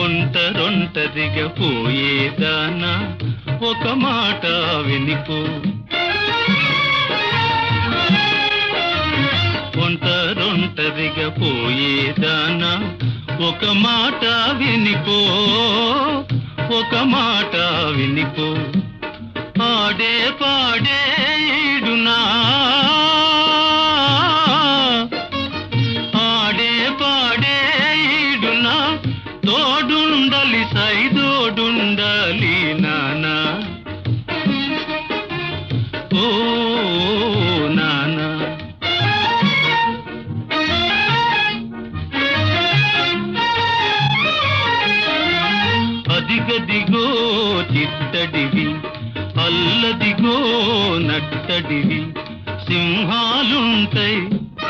ఒంటరొంటరిగా పోయేదానా ఒక మాట వినిపో ఒంటరొంటరిగా పోయేదానా ఒక మాట వినిపో ఒక మాట వినిపో ఆడే పాడే ఈడునా ఆడే పాడే ఈడునా తోడుండలి సైదోడుండాలి నానా ఓ నానా అదిగదిగో చిత్తడివి అల్లదిగో నట్టడివి సింహాలుంటాయి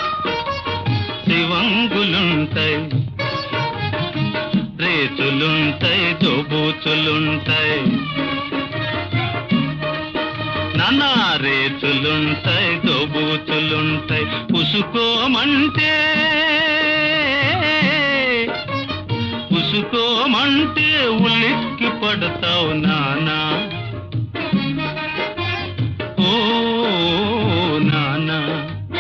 శివంగులుంటాయి రేచులుంటాయి దోబూచులుంటాయి నానా రేచులుంటాయి దోబూచులుంటాయి ఉసుకోమంటే ఉసుకోమంటే ఉలిక్కి పడతావు నానా ఓ నానా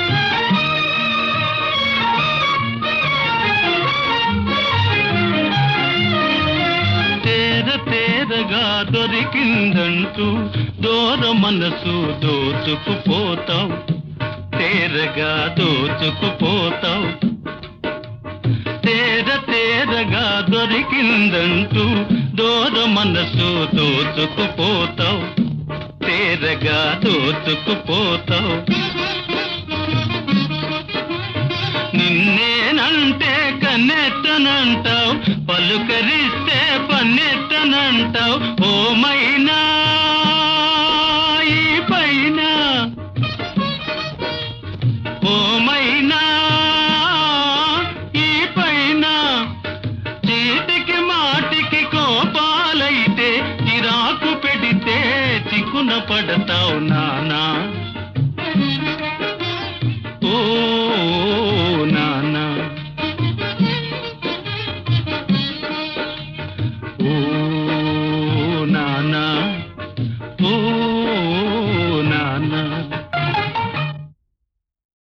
తేర తేరగా దొరికిందంటూ దూర మనసు దోచుకుపోతావు తేరగా దోచుకుపోతావు తేర తేరగా దొరికిందంటూ దూర మనసు దోచుకుపోతావు తేరగా దోచుకుపోతావు నిన్నేనంటే కన్నెత్తనంటావు పలుకరిస్తే పన్నెత్తనంటావు ఓమైనా ఈ పైన ఓమైనా ఈ పైన చీటికి మాటికి కోపాలైతే చిరాకు పెడితే చిక్కున పడతావు నాన్న